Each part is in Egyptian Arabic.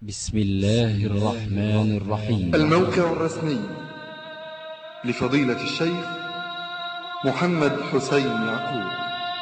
بسم الله الرحمن الرحيم الموقع الرسمي لفضيلة الشيخ محمد حسين يعقوب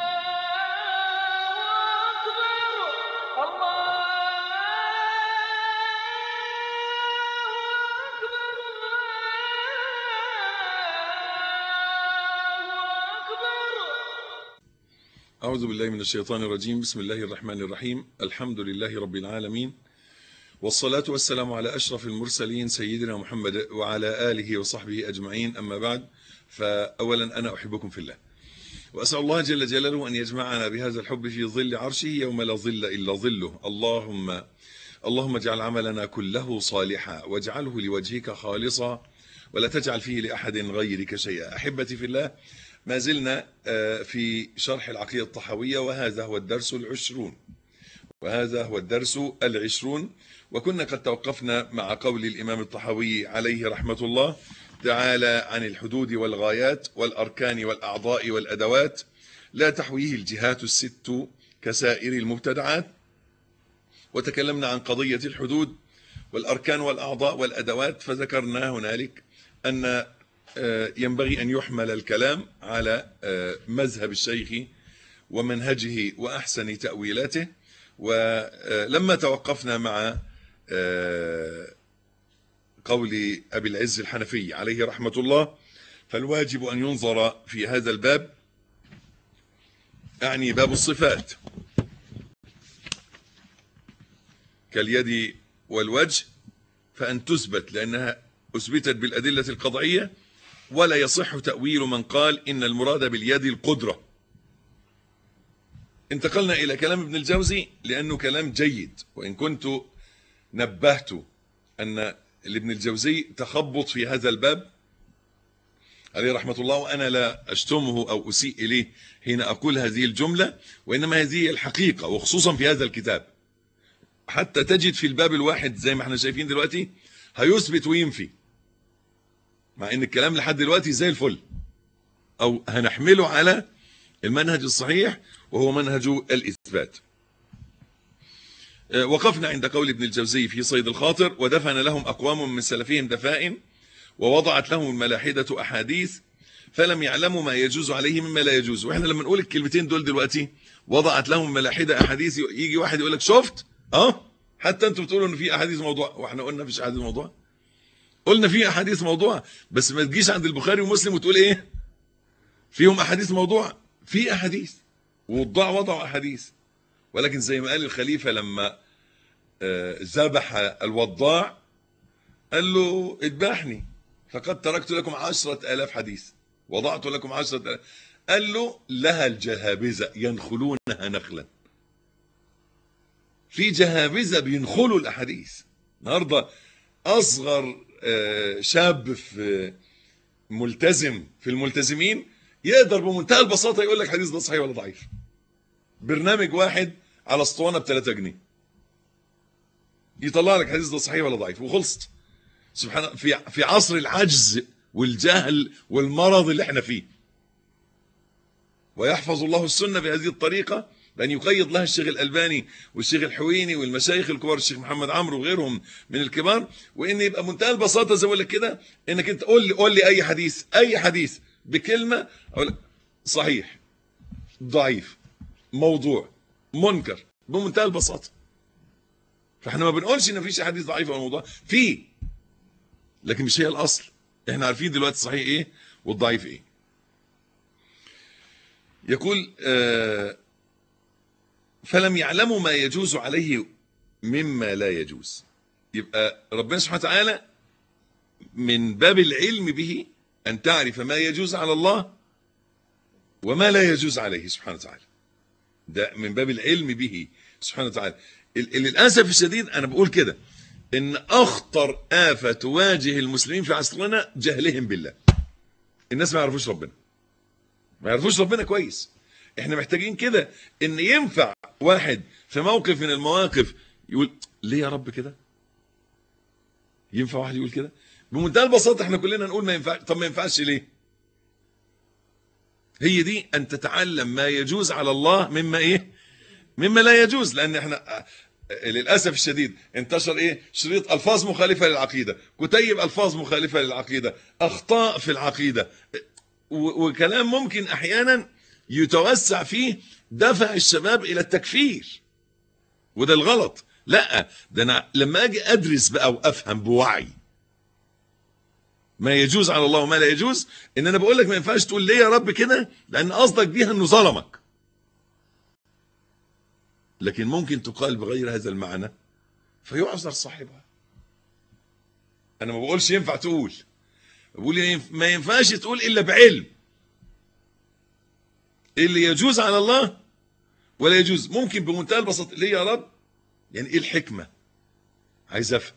أعوذ بالله من الشيطان الرجيم بسم الله الرحمن الرحيم الحمد لله رب العالمين والصلاة والسلام على أشرف المرسلين سيدنا محمد وعلى آله وصحبه أجمعين أما بعد فأولا أنا أحبكم في الله وأسأل الله جل جلاله أن يجمعنا بهذا الحب في ظل عرشه يوم لا ظل إلا ظله اللهم اللهم اجعل عملنا كله صالحا واجعله لوجهك خالصا ولا تجعل فيه لأحد غيرك شيئا أحبتي في الله ما زلنا في شرح العقيدة الطحوية وهذا هو الدرس العشرون وهذا هو الدرس العشرون وكنا قد توقفنا مع قول الإمام الطحوي عليه رحمة الله تعالى عن الحدود والغايات والأركان والأعضاء والأدوات لا تحويه الجهات الست كسائر المبتدعات وتكلمنا عن قضية الحدود والأركان والأعضاء والأدوات فذكرنا هنالك أن ينبغي أن يحمل الكلام على مذهب الشيخ ومنهجه وأحسن تأويلاته ولما توقفنا مع قول أبي العز الحنفي عليه رحمة الله فالواجب أن ينظر في هذا الباب أعني باب الصفات كاليد والوجه فأن تثبت لأنها أثبتت بالأدلة القضعية ولا يصح تأويل من قال إن المراد باليد القدرة انتقلنا إلى كلام ابن الجوزي لأنه كلام جيد وإن كنت نبهت أن لابن الجوزي تخبط في هذا الباب عليه رحمة الله وأنا لا أشتمه أو أسيء إليه حين أقول هذه الجملة وإنما هذه الحقيقة وخصوصا في هذا الكتاب حتى تجد في الباب الواحد زي ما احنا شايفين دلوقتي هيثبت وينفي مع ان الكلام لحد دلوقتي زي الفل او هنحمله على المنهج الصحيح وهو منهج الاثبات وقفنا عند قول ابن الجوزي في صيد الخاطر ودفن لهم اقوام من سلفهم دفائن ووضعت لهم الملاحدة احاديث فلم يعلموا ما يجوز عليه مما لا يجوز واحنا لما نقول الكلمتين دول دلوقتي وضعت لهم الملاحدة احاديث يجي واحد يقول لك شفت اه حتى انتوا بتقولوا ان في احاديث موضوع واحنا قلنا مفيش احاديث موضوع قلنا في احاديث موضوع بس ما تجيش عند البخاري ومسلم وتقول ايه فيهم احاديث موضوع في احاديث وضع وضعوا احاديث ولكن زي ما قال الخليفه لما ذبح الوضاع قال له اذبحني فقد تركت لكم عشرة آلاف حديث وضعت لكم عشرة آلاف قال له لها الجهابذة ينخلونها نخلا في جهابذة بينخلوا الأحاديث النهاردة أصغر شاب في ملتزم في الملتزمين يقدر بمنتهى البساطة يقول لك حديث ده صحيح ولا ضعيف برنامج واحد على اسطوانة ب 3 جنيه يطلع لك حديث ده صحيح ولا ضعيف وخلصت سبحان في في عصر العجز والجهل والمرض اللي احنا فيه ويحفظ الله السنة بهذه الطريقة بأن يقيض لها الشيخ الألباني والشيخ الحويني والمشايخ الكبار الشيخ محمد عمرو وغيرهم من الكبار وإن يبقى منتهى البساطة زي ما لك كده إنك أنت قول لي قول لي أي حديث أي حديث بكلمة أقول لك صحيح ضعيف موضوع منكر بمنتهى البساطة فاحنا ما بنقولش ان مفيش حديث ضعيف او موضوع في لكن مش هي الاصل احنا عارفين دلوقتي الصحيح ايه والضعيف ايه يقول آه فلم يعلموا ما يجوز عليه مما لا يجوز يبقى ربنا سبحانه وتعالى من باب العلم به أن تعرف ما يجوز على الله وما لا يجوز عليه سبحانه وتعالى ده من باب العلم به سبحانه وتعالى للأسف الشديد أنا بقول كده إن أخطر آفة تواجه المسلمين في عصرنا جهلهم بالله الناس ما يعرفوش ربنا ما يعرفوش ربنا كويس احنا محتاجين كده ان ينفع واحد في موقف من المواقف يقول ليه يا رب كده ينفع واحد يقول كده بمنتهى البساطه احنا كلنا نقول ما ينفع طب ما ينفعش ليه هي دي ان تتعلم ما يجوز على الله مما ايه مما لا يجوز لان احنا للاسف الشديد انتشر ايه شريط الفاظ مخالفه للعقيده كتيب الفاظ مخالفه للعقيده اخطاء في العقيده و- وكلام ممكن احيانا يتوسع فيه دفع الشباب الى التكفير وده الغلط لا ده انا لما اجي ادرس بقى وافهم بوعي ما يجوز على الله وما لا يجوز ان انا بقول لك ما ينفعش تقول ليه يا رب كده لان قصدك بيها انه ظلمك لكن ممكن تقال بغير هذا المعنى فيعذر صاحبها انا ما بقولش ينفع تقول بقول ينف- ما ينفعش تقول الا بعلم اللي يجوز على الله ولا يجوز ممكن بمنتهى البساطه ليه يا رب يعني ايه الحكمه عايز افهم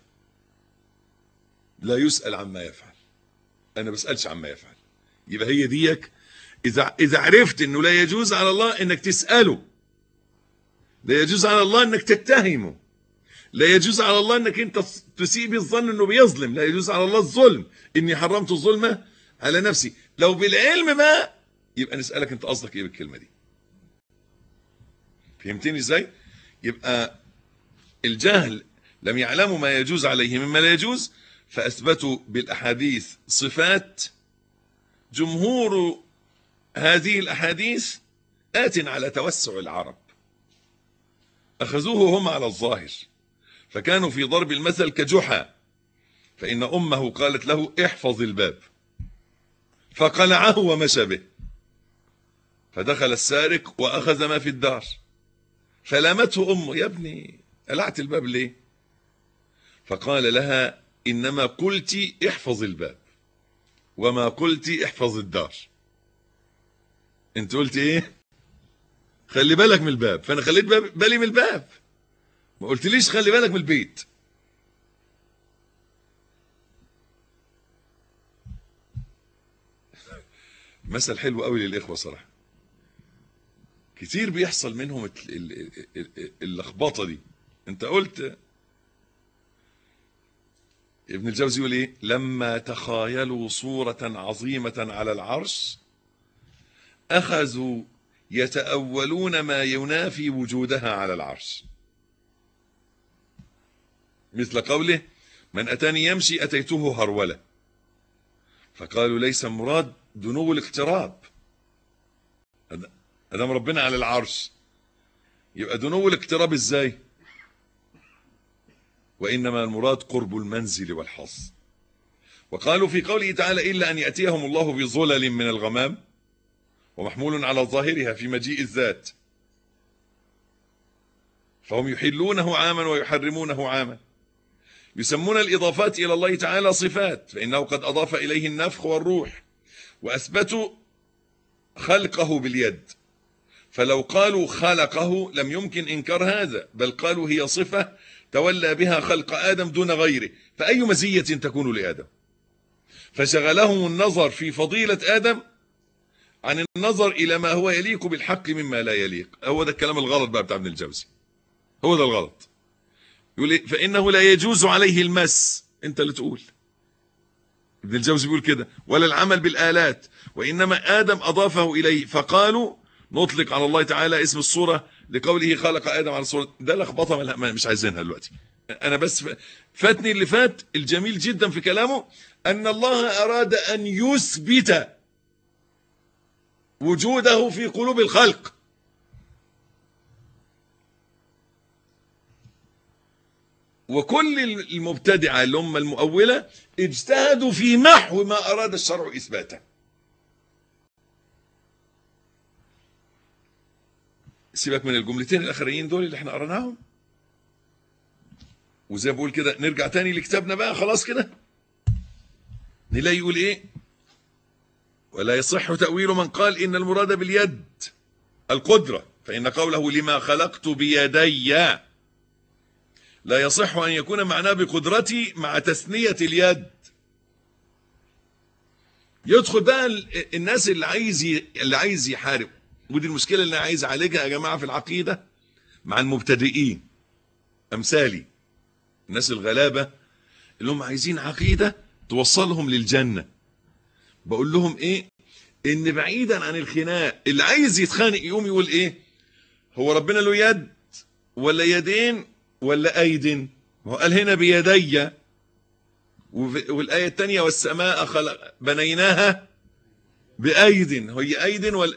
لا يسال عما يفعل انا بسالش عما يفعل يبقى هي ديك اذا اذا عرفت انه لا يجوز على الله انك تساله لا يجوز على الله انك تتهمه لا يجوز على الله انك انت تسيء بالظن انه بيظلم لا يجوز على الله الظلم اني حرمت الظلم على نفسي لو بالعلم بقى يبقى نسالك انت قصدك ايه بالكلمه دي فهمتني ازاي يبقى الجهل لم يعلموا ما يجوز عليه مما لا يجوز فاثبتوا بالاحاديث صفات جمهور هذه الاحاديث ات على توسع العرب أخذوه هم على الظاهر فكانوا في ضرب المثل كجحا فإن أمه قالت له احفظ الباب فقلعه ومشى به فدخل السارق وأخذ ما في الدار فلامته أمه يا ابني قلعت الباب ليه فقال لها إنما قلت احفظ الباب وما قلت احفظ الدار انت قلت ايه خلي بالك من الباب فانا خليت باب- بالي من الباب ما قلتليش خلي بالك من البيت مثل حلو قوي للاخوه صراحه كتير بيحصل منهم الت- ال- ال- ال- اللخبطه دي انت قلت ابن الجوزي يقول ايه لما تخايلوا صوره عظيمه على العرش اخذوا يتأولون ما ينافي وجودها على العرش مثل قوله من أتاني يمشي أتيته هرولة فقالوا ليس مراد دنو الاقتراب أدام ربنا على العرش يبقى دنو الاقتراب ازاي وإنما المراد قرب المنزل والحظ وقالوا في قوله تعالى إلا أن يأتيهم الله بظلل من الغمام ومحمول على ظاهرها في مجيء الذات فهم يحلونه عاما ويحرمونه عاما يسمون الإضافات إلى الله تعالى صفات فإنه قد أضاف إليه النفخ والروح وأثبتوا خلقه باليد فلو قالوا خلقه لم يمكن إنكار هذا بل قالوا هي صفة تولى بها خلق آدم دون غيره فأي مزية تكون لآدم فشغلهم النظر في فضيلة آدم عن النظر الى ما هو يليق بالحق مما لا يليق هو ده الكلام الغلط بقى بتاع ابن الجوزي هو ده الغلط يقول إيه؟ فانه لا يجوز عليه المس انت اللي تقول ابن الجوزي بيقول كده ولا العمل بالالات وانما ادم اضافه اليه فقالوا نطلق على الله تعالى اسم الصوره لقوله خلق ادم على صوره ده لخبطه ما- ما- مش عايزينها دلوقتي انا بس ف- فاتني اللي فات الجميل جدا في كلامه ان الله اراد ان يثبت وجوده في قلوب الخلق وكل المبتدعة اللي هم المؤولة اجتهدوا في محو ما أراد الشرع إثباته سيبك من الجملتين الأخرين دول اللي احنا قرناهم وزي ما بقول كده نرجع تاني لكتابنا بقى خلاص كده نلاقي يقول ايه ولا يصح تأويل من قال إن المراد باليد القدرة فإن قوله لما خلقت بيدي لا يصح أن يكون معناه بقدرتي مع تثنية اليد يدخل بقى ال- الناس اللي عايز ي- اللي عايز يحارب ودي المشكلة اللي أنا عايز أعالجها يا جماعة في العقيدة مع المبتدئين أمثالي الناس الغلابة اللي هم عايزين عقيدة توصلهم للجنة بقول لهم ايه ان بعيدا عن الخناق اللي عايز يتخانق يقوم يقول ايه هو ربنا له يد ولا يدين ولا أيد ما هو قال هنا بيدي وفي- والآية الثانية والسماء خلق بنيناها بأيد هي أيد ولا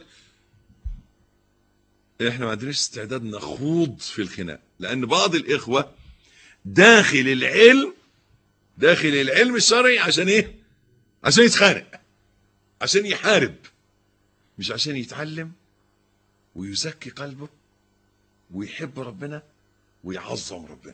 احنا ما عندناش استعداد نخوض في الخناق لأن بعض الإخوة داخل العلم داخل العلم الشرعي عشان ايه عشان يتخانق عشان يحارب مش عشان يتعلم ويزكي قلبه ويحب ربنا ويعظم ربنا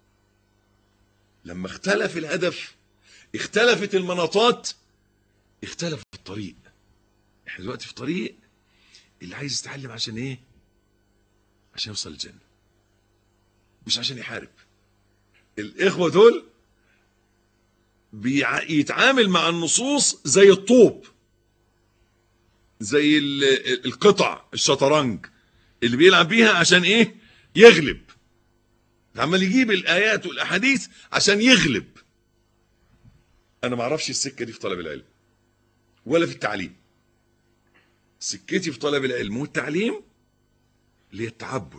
لما اختلف الهدف اختلفت المناطات اختلف الطريق احنا دلوقتي في طريق اللي عايز يتعلم عشان ايه عشان يوصل الجنة مش عشان يحارب الاخوة دول بيتعامل مع النصوص زي الطوب زي ال- القطع الشطرنج اللي بيلعب بيها عشان ايه يغلب عمال يجيب الايات والاحاديث عشان يغلب انا ما اعرفش السكه دي في طلب العلم ولا في التعليم سكتي في طلب العلم والتعليم اللي هي التعبد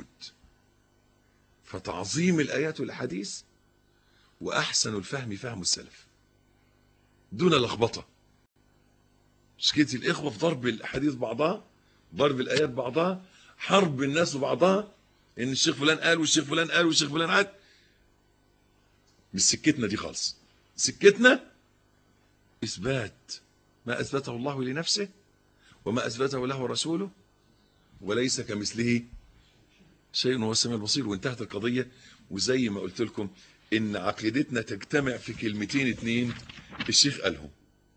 فتعظيم الايات والاحاديث واحسن الفهم فهم السلف دون لخبطه مشكلة الإخوة في ضرب الأحاديث بعضها ضرب الآيات بعضها حرب الناس بعضها إن الشيخ فلان قال والشيخ فلان قال والشيخ فلان عاد مش سكتنا دي خالص سكتنا إثبات ما أثبته الله لنفسه وما أثبته له رسوله وليس كمثله شيء هو السميع البصير وانتهت القضية وزي ما قلت لكم إن عقيدتنا تجتمع في كلمتين اتنين الشيخ قالهم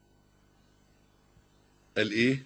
قال ايه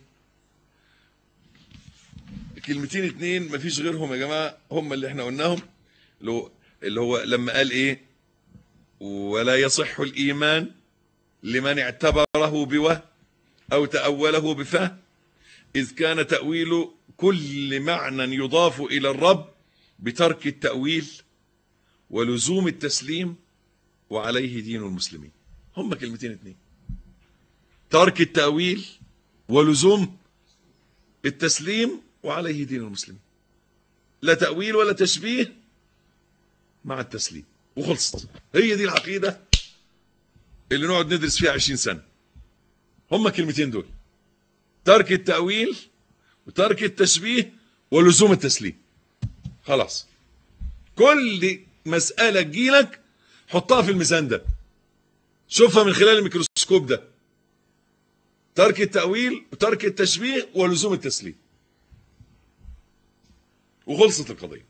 كلمتين اتنين مفيش غيرهم يا جماعة هم اللي احنا قلناهم اللي هو, اللي هو لما قال ايه ولا يصح الإيمان لمن اعتبره بوه أو تأوله بفهم إذ كان تأويل كل معنى يضاف إلى الرب بترك التأويل ولزوم التسليم وعليه دين المسلمين هم كلمتين اتنين ترك التأويل ولزوم التسليم وعليه دين المسلمين لا تأويل ولا تشبيه مع التسليم وخلصت هي دي العقيدة اللي نقعد ندرس فيها عشرين سنة هم كلمتين دول ترك التأويل وترك التشبيه ولزوم التسليم خلاص كل مسألة تجيلك حطها في الميزان ده شوفها من خلال الميكروسكوب ده ترك التأويل وترك التشبيه ولزوم التسليم وخلصت القضية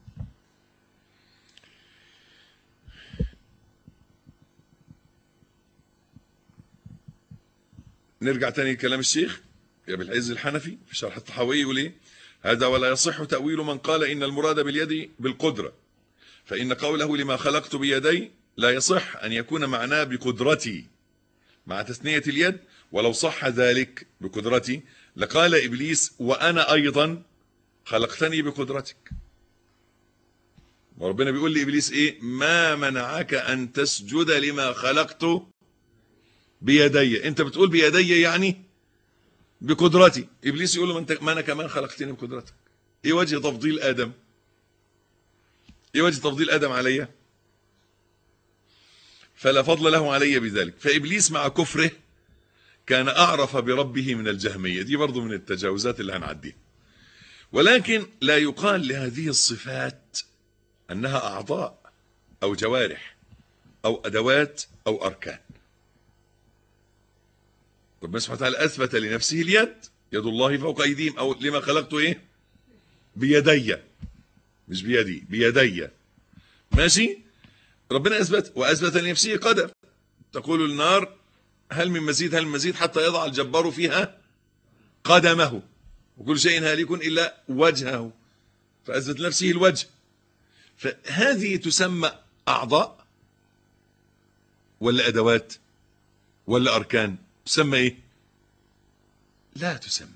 نرجع تاني لكلام الشيخ يا بالعز الحنفي في شرح الطحاوي يقول ايه هذا ولا يصح تأويل من قال إن المراد باليد بالقدرة فإن قوله لما خلقت بيدي لا يصح أن يكون معناه بقدرتي مع تثنية اليد ولو صح ذلك بقدرتي لقال إبليس وأنا أيضا خلقتني بقدرتك وربنا بيقول لإبليس إيه ما منعك أن تسجد لما خلقت بيدي أنت بتقول بيدي يعني بقدرتي إبليس يقول له ما, انت ما أنا كمان خلقتني بقدرتك إيه وجه تفضيل آدم إيه وجه تفضيل آدم عليا فلا فضل له علي بذلك فإبليس مع كفره كان أعرف بربه من الجهمية دي برضو من التجاوزات اللي هنعديها ولكن لا يقال لهذه الصفات أنها أعضاء أو جوارح أو أدوات أو أركان ربنا سبحانه وتعالى أثبت لنفسه اليد يد الله فوق أيديهم أو لما خلقت إيه بيدي مش بيدي بيدي ماشي ربنا أثبت وأثبت لنفسه قدر تقول النار هل من مزيد هل من مزيد حتى يضع الجبار فيها قدمه وكل شيء هالك إلا وجهه فأثبت لنفسه الوجه فهذه تسمى أعضاء ولا أدوات ولا أركان تسمى إيه لا تسمى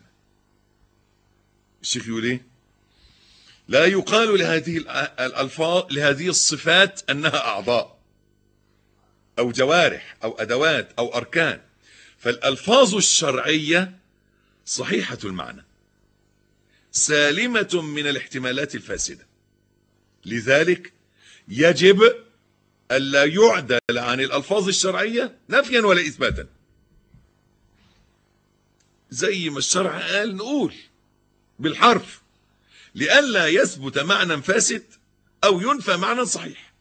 الشيخ يقول إيه لا يقال لهذه الألفاظ لهذه الصفات أنها أعضاء أو جوارح أو أدوات أو أركان فالألفاظ الشرعية صحيحة المعنى سالمة من الاحتمالات الفاسدة لذلك يجب ألا يعدل عن الألفاظ الشرعية نفيا ولا إثباتا زي ما الشرع قال نقول بالحرف لئلا يثبت معنى فاسد أو ينفى معنى صحيح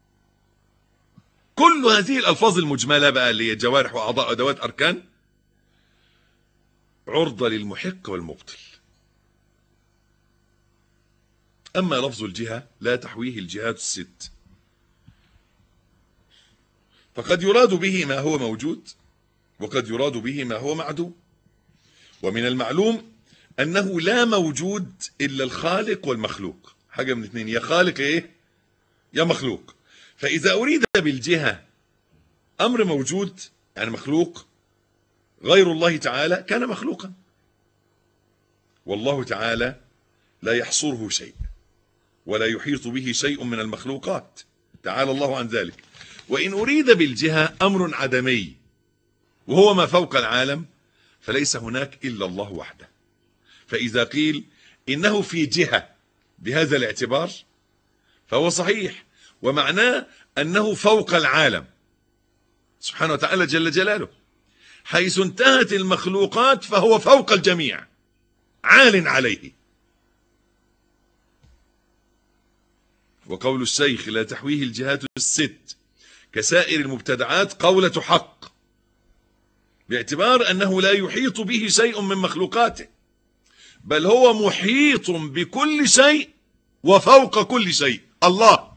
كل هذه الألفاظ المجملة بقى اللي هي جوارح وأعضاء وأدوات أركان عرضة للمحق والمبطل أما لفظ الجهة لا تحويه الجهات الست فقد يراد به ما هو موجود وقد يراد به ما هو معدوم ومن المعلوم أنه لا موجود إلا الخالق والمخلوق حاجة من اثنين يا خالق إيه يا مخلوق فإذا أريد بالجهة أمر موجود يعني مخلوق غير الله تعالى كان مخلوقا والله تعالى لا يحصره شيء ولا يحيط به شيء من المخلوقات تعالى الله عن ذلك وإن أريد بالجهة أمر عدمي وهو ما فوق العالم فليس هناك إلا الله وحده فإذا قيل إنه في جهة بهذا الاعتبار فهو صحيح ومعناه أنه فوق العالم سبحانه وتعالى جل جلاله حيث انتهت المخلوقات فهو فوق الجميع عال عليه وقول الشيخ لا تحويه الجهات الست كسائر المبتدعات قولة حق باعتبار أنه لا يحيط به شيء من مخلوقاته بل هو محيط بكل شيء وفوق كل شيء الله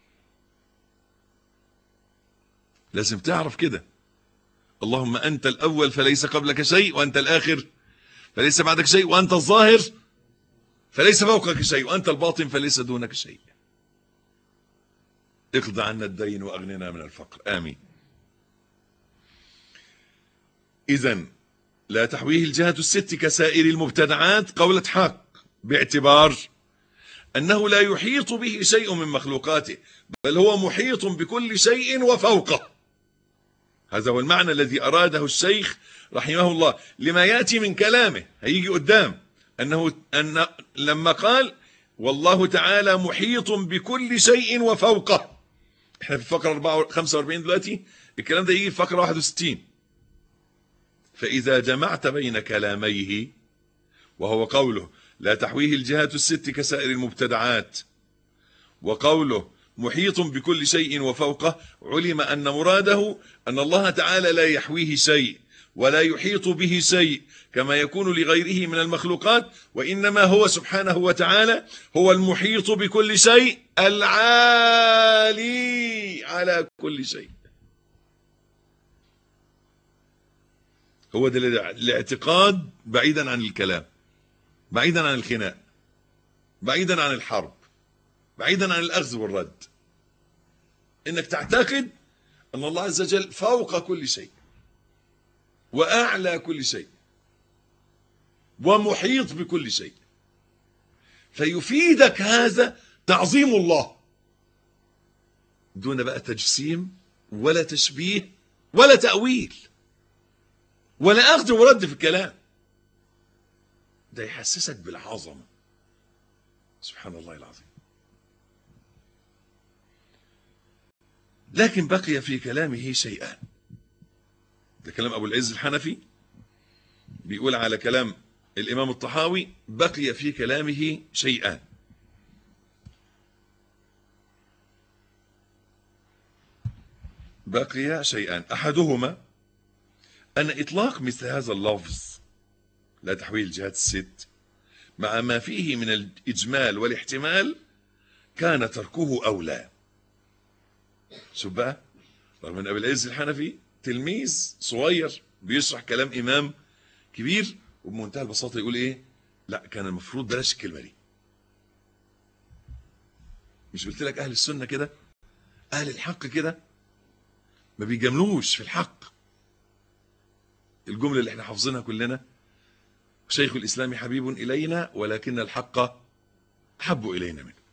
لازم تعرف كده اللهم أنت الأول فليس قبلك شيء وأنت الآخر فليس بعدك شيء وأنت الظاهر فليس فوقك شيء وأنت الباطن فليس دونك شيء اقض عنا الدين وأغننا من الفقر آمين إذا لا تحويه الجهة الست كسائر المبتدعات قولة حق باعتبار أنه لا يحيط به شيء من مخلوقاته بل هو محيط بكل شيء وفوقه هذا هو المعنى الذي أراده الشيخ رحمه الله لما يأتي من كلامه هيجي قدام أنه أن لما قال والله تعالى محيط بكل شيء وفوقه احنا في الفقرة 45 دلوقتي الكلام ده يجي في فقرة 61 فإذا جمعت بين كلاميه وهو قوله لا تحويه الجهات الست كسائر المبتدعات وقوله محيط بكل شيء وفوقه علم أن مراده أن الله تعالى لا يحويه شيء ولا يحيط به شيء كما يكون لغيره من المخلوقات وإنما هو سبحانه وتعالى هو المحيط بكل شيء العالي على كل شيء هو ده الاعتقاد بعيدا عن الكلام بعيدا عن الخناق بعيدا عن الحرب بعيدا عن الأخذ والرد انك تعتقد ان الله عز وجل فوق كل شيء واعلى كل شيء ومحيط بكل شيء فيفيدك هذا تعظيم الله دون بقى تجسيم ولا تشبيه ولا تأويل ولا أخذ ورد في الكلام ده يحسسك بالعظمة سبحان الله العظيم لكن بقي في كلامه شيئان ده كلام أبو العز الحنفي بيقول على كلام الإمام الطحاوي بقي في كلامه شيئان بقي شيئان أحدهما أن إطلاق مثل هذا اللفظ لا تحويل الجهات الست مع ما فيه من الإجمال والاحتمال كان تركه أولى شوف بقى رغم ان ابي العز الحنفي تلميذ صغير بيشرح كلام امام كبير وبمنتهى البساطه يقول ايه لا كان المفروض بلاش الكلمه دي مش قلت لك اهل السنه كده اهل الحق كده ما بيجاملوش في الحق الجمله اللي احنا حافظينها كلنا شيخ الاسلام حبيب الينا ولكن الحق احب الينا منه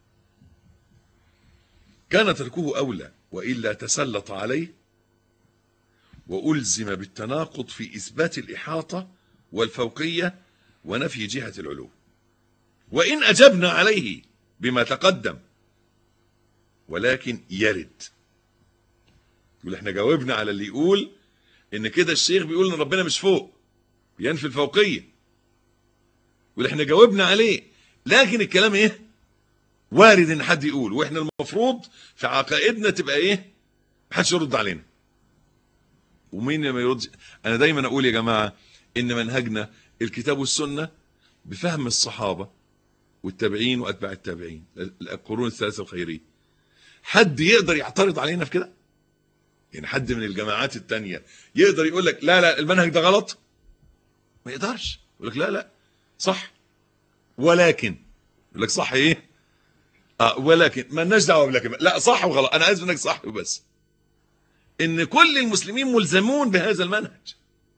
كان تركه أولى وإلا تسلط عليه وألزم بالتناقض في إثبات الإحاطة والفوقية ونفي جهة العلو وإن أجبنا عليه بما تقدم ولكن يرد يقول احنا جاوبنا على اللي يقول ان كده الشيخ بيقول ان ربنا مش فوق بينفي الفوقيه يقول احنا جاوبنا عليه لكن الكلام ايه وارد ان حد يقول واحنا المفروض في عقائدنا تبقى ايه محدش يرد علينا ومين ما يرد انا دايما اقول يا جماعه ان منهجنا الكتاب والسنه بفهم الصحابه والتابعين واتباع التابعين القرون الثلاثه الخيريه حد يقدر يعترض علينا في كده يعني حد من الجماعات التانية يقدر يقول لك لا لا المنهج ده غلط ما يقدرش يقول لك لا لا صح ولكن يقول لك صح ايه اه ولكن ما لناش دعوه بلكن لا صح وغلط انا عايز منك صح وبس ان كل المسلمين ملزمون بهذا المنهج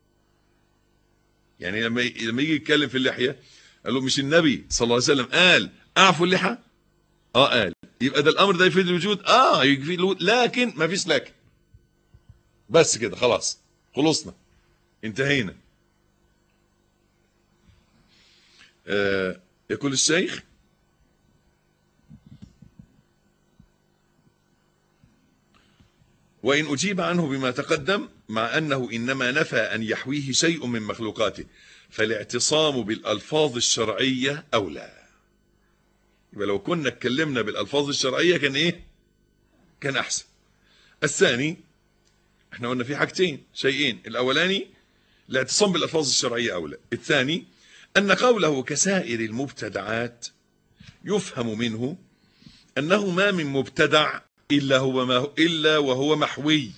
يعني لما لما يجي يتكلم في اللحيه قال له مش النبي صلى الله عليه وسلم قال اعفوا اللحى اه قال يبقى ده الامر ده يفيد الوجود اه يفيد الوجود لكن ما فيش لكن بس كده خلاص خلصنا انتهينا آه يقول الشيخ وإن أجيب عنه بما تقدم مع أنه إنما نفى أن يحويه شيء من مخلوقاته فالاعتصام بالألفاظ الشرعية أولى يبقى لو كنا اتكلمنا بالألفاظ الشرعية كان إيه كان أحسن الثاني احنا قلنا في حاجتين شيئين الأولاني الاعتصام بالألفاظ الشرعية أولى الثاني أن قوله كسائر المبتدعات يفهم منه أنه ما من مبتدع إلا هو ما هو إلا وهو محوي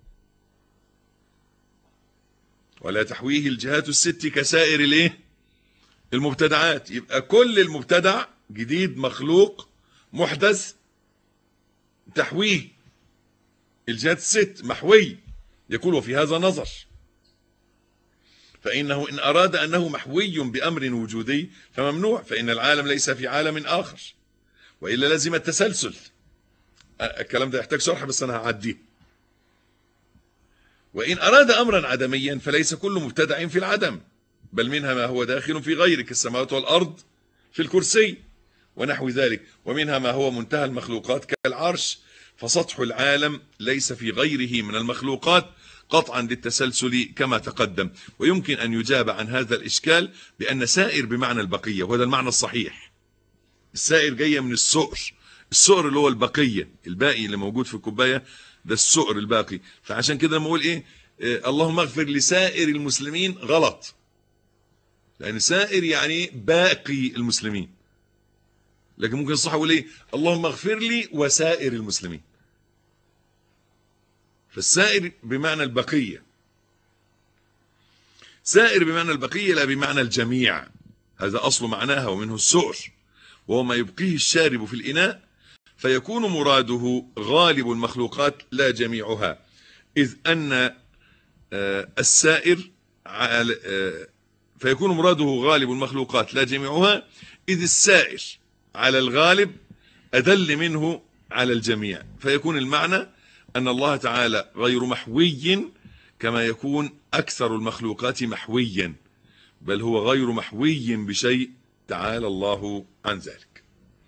ولا تحويه الجهات الست كسائر الايه المبتدعات يبقى كل المبتدع جديد مخلوق محدث تحويه الجهات الست محوي يقول وفي هذا نظر فإنه إن أراد أنه محوي بأمر وجودي فممنوع فإن العالم ليس في عالم آخر وإلا لزم التسلسل الكلام ده يحتاج شرح بس أنا هعديه وإن أراد أمرا عدميا فليس كل مبتدع في العدم بل منها ما هو داخل في غيره كالسماوات والأرض في الكرسي ونحو ذلك ومنها ما هو منتهى المخلوقات كالعرش فسطح العالم ليس في غيره من المخلوقات قطعا للتسلسل كما تقدم ويمكن أن يجاب عن هذا الإشكال بأن سائر بمعنى البقية وهذا المعنى الصحيح السائر جاية من السؤر السؤر اللي هو البقية الباقي اللي موجود في الكوباية ده السؤر الباقي فعشان كده لما اقول ايه, إيه اللهم اغفر لسائر المسلمين غلط لان سائر يعني باقي المسلمين لكن ممكن الصح يقول ايه اللهم اغفر لي وسائر المسلمين فالسائر بمعنى البقية سائر بمعنى البقية لا بمعنى الجميع هذا أصل معناها ومنه السؤر وهو ما يبقيه الشارب في الإناء فيكون مراده غالب المخلوقات لا جميعها إذ أن السائر فيكون مراده غالب المخلوقات لا جميعها إذ السائر على الغالب أدل منه على الجميع فيكون المعنى أن الله تعالى غير محوي كما يكون أكثر المخلوقات محويا بل هو غير محوي بشيء تعالى الله عن ذلك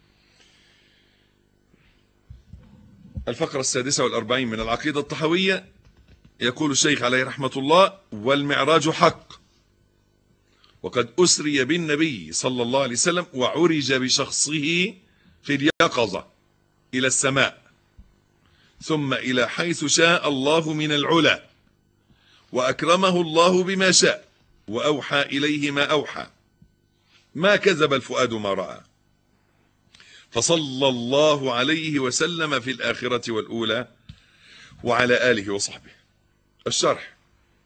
الفقرة السادسة والأربعين من العقيدة الطحوية يقول الشيخ عليه رحمة الله والمعراج حق وقد أسري بالنبي صلى الله عليه وسلم وعرج بشخصه في اليقظة إلى السماء ثم إلى حيث شاء الله من العلا وأكرمه الله بما شاء وأوحى إليه ما أوحى ما كذب الفؤاد ما رأى فصلى الله عليه وسلم في الآخرة والأولى وعلى آله وصحبه الشرح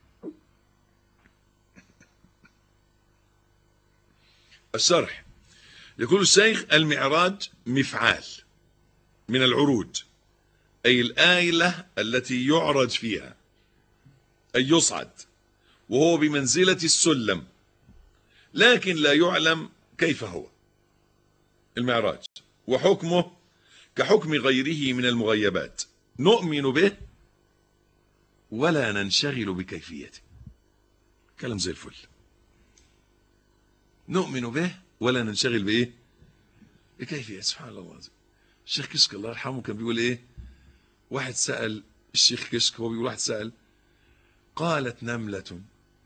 الشرح يقول الشيخ المعراج مفعال من العروج أي الآيلة التي يعرج فيها أي يصعد وهو بمنزلة السلم لكن لا يعلم كيف هو المعراج وحكمه كحكم غيره من المغيبات نؤمن به ولا ننشغل بكيفيته كلام زي الفل نؤمن به ولا ننشغل بايه بكيفية سبحان الله العظيم الشيخ كشك الله يرحمه كان بيقول ايه واحد سأل الشيخ كشك هو بيقول واحد سأل قالت نملة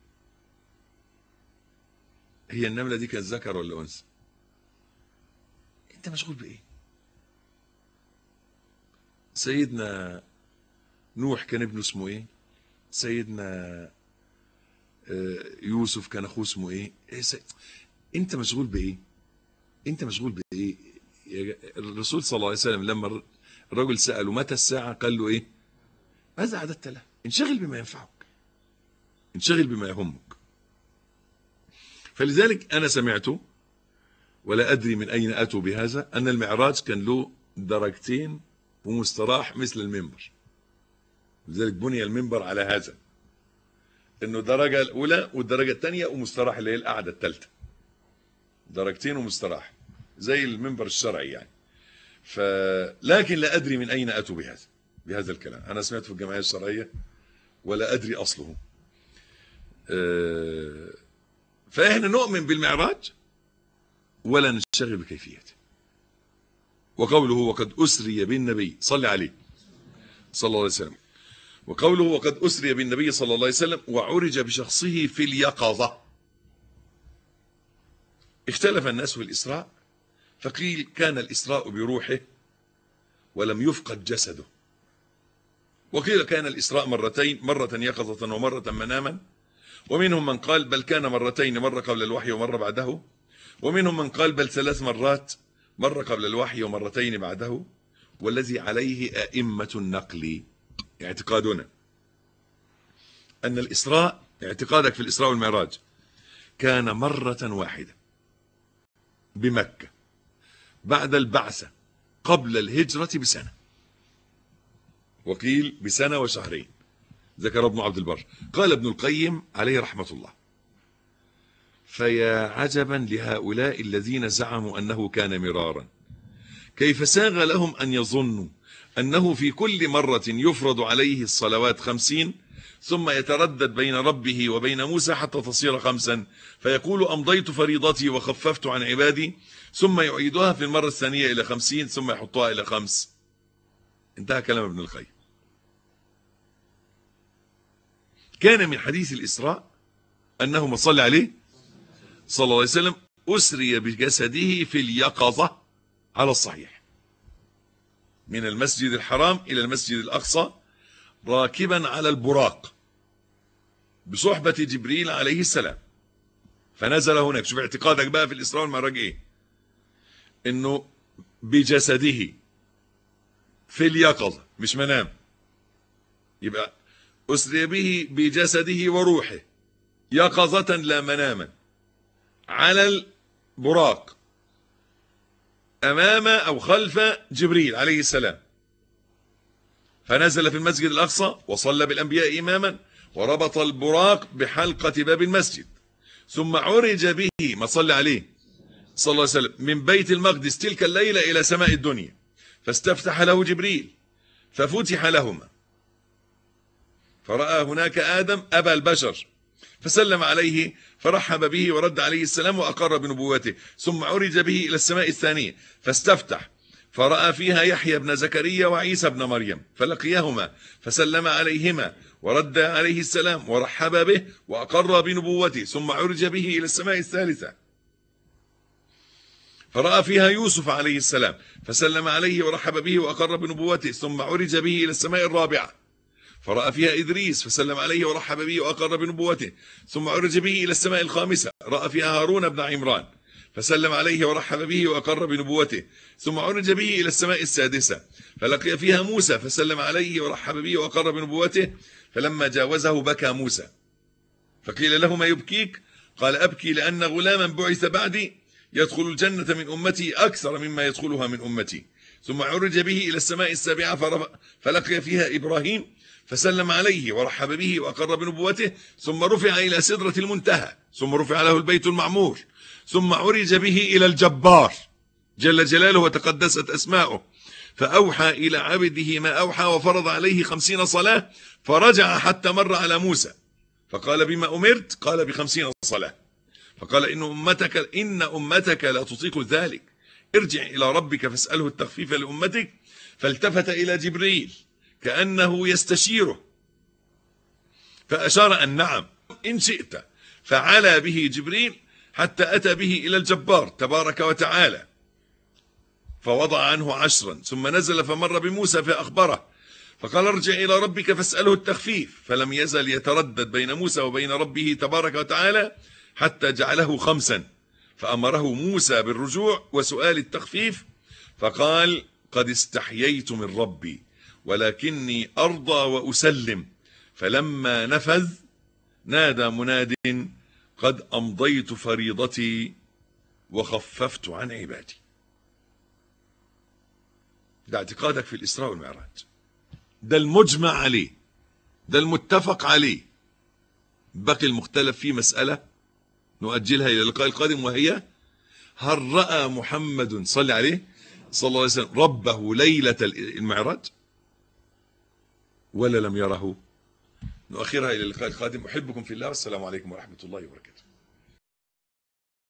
هي النملة دي كانت ذكر ولا أنثى انت مشغول بايه سيدنا نوح كان ابنه اسمه ايه سيدنا آه، يوسف كان اخوه اسمه ايه, إيه سي... انت مشغول بايه انت مشغول بايه يا ج- الرسول صلى الله عليه وسلم لما الرجل سأله متى الساعة قال له ايه ماذا أعددت له انشغل بما ينفعك انشغل بما يهمك فلذلك أنا سمعت ولا أدري من أين أتوا بهذا أن المعراج كان له درجتين ومستراح مثل المنبر لذلك بني المنبر على هذا انه الدرجه الاولى والدرجه الثانيه ومستراح اللي هي القعده الثالثه درجتين ومستراح زي المنبر الشرعي يعني ف لكن لا ادري من اين اتوا بهذا بهذا الكلام انا سمعت في الجمعيه الشرعيه ولا ادري اصله آه، فاحنا نؤمن بالمعراج ولا نشتغل بكيفيته وقوله وقد اسري بالنبي صلى عليه صلى الله عليه وسلم وقوله وقد أسري بالنبي صلى الله عليه وسلم وعرج بشخصه في اليقظة اختلف الناس في الإسراء فقيل كان الإسراء بروحه ولم يفقد جسده وقيل كان الإسراء مرتين مرة يقظة ومرة مناما ومنهم من قال بل كان مرتين مرة قبل الوحي ومرة بعده ومنهم من قال بل ثلاث مرات مرة قبل الوحي ومرتين بعده والذي عليه أئمة النقل اعتقادنا أن الإسراء اعتقادك في الإسراء والمعراج كان مرة واحدة بمكة بعد البعثة قبل الهجرة بسنة وقيل بسنة وشهرين ذكر ابن عبد البر قال ابن القيم عليه رحمة الله فيا عجبا لهؤلاء الذين زعموا أنه كان مرارا كيف ساغ لهم أن يظنوا أنه في كل مرة يفرض عليه الصلوات خمسين ثم يتردد بين ربه وبين موسى حتى تصير خمسا فيقول أمضيت فريضتي وخففت عن عبادي ثم يعيدها في المرة الثانية إلى خمسين ثم يحطها إلى خمس انتهى كلام ابن القيم كان من حديث الإسراء أنه ما صلى عليه صلى الله عليه وسلم أسري بجسده في اليقظة على الصحيح من المسجد الحرام إلى المسجد الأقصى راكبا على البراق بصحبة جبريل عليه السلام فنزل هناك شوف اعتقادك بقى في الإسراء والمعراج إيه إنه بجسده في اليقظة مش منام يبقى أسري به بجسده وروحه يقظة لا مناما على البراق أمام أو خلف جبريل عليه السلام فنزل في المسجد الأقصى وصلى بالأنبياء إماما وربط البراق بحلقة باب المسجد ثم عرج به ما صلى عليه صلى الله عليه وسلم من بيت المقدس تلك الليلة إلى سماء الدنيا فاستفتح له جبريل ففتح لهما فرأى هناك آدم أبا البشر فسلم عليه فرحب به ورد عليه السلام وأقر بنبوته ثم عرج به إلى السماء الثانية فاستفتح فرأى فيها يحيى بن زكريا وعيسى بن مريم فلقيهما فسلم عليهما ورد عليه السلام ورحب به وأقر بنبوته ثم عرج به إلى السماء الثالثة فرأى فيها يوسف عليه السلام فسلم عليه ورحب به وأقر بنبوته ثم عرج به إلى السماء الرابعة فرأى فيها إدريس فسلم عليه ورحب به وأقر بنبوته ثم عرج به إلى السماء الخامسة رأى فيها هارون بن عمران فسلم عليه ورحب به وأقر بنبوته ثم عرج به إلى السماء السادسة فلقي فيها موسى فسلم عليه ورحب به وأقر بنبوته فلما جاوزه بكى موسى فقيل له ما يبكيك قال أبكي لأن غلاما بعث بعدي يدخل الجنة من أمتي أكثر مما يدخلها من أمتي ثم عرج به إلى السماء السابعة فرف- فلقي فيها إبراهيم فسلم عليه ورحب به وأقر بنبوته ثم رفع إلى سدرة المنتهى ثم رفع له البيت المعمور ثم عرج به إلى الجبار جل جلاله وتقدست أسماؤه فأوحى إلى عبده ما أوحى وفرض عليه خمسين صلاة فرجع حتى مر على موسى فقال بما أمرت قال بخمسين صلاة فقال إن أمتك إن أمتك لا تطيق ذلك ارجع إلى ربك فاسأله التخفيف لأمتك فالتفت إلى جبريل كأنه يستشيره فأشار أن نعم إن شئت فعلى به جبريل حتى أتى به إلى الجبار تبارك وتعالى فوضع عنه عشرا ثم نزل فمر بموسى فأخبره فقال ارجع إلى ربك فاسأله التخفيف فلم يزل يتردد بين موسى وبين ربه تبارك وتعالى حتى جعله خمسا فأمره موسى بالرجوع وسؤال التخفيف فقال قد استحييت من ربي ولكني أرضى وأسلم فلما نفذ نادى مناد قد أمضيت فريضتي وخففت عن عبادي ده اعتقادك في الإسراء والمعراج ده المجمع عليه ده المتفق عليه بقي المختلف فيه مسألة نؤجلها إلى اللقاء القادم وهي هل رأى محمد صلى عليه صلى الله عليه وسلم ربه ليلة المعراج ولا لم يره نؤخرها إلى اللقاء القادم أحبكم في الله والسلام عليكم ورحمة الله وبركاته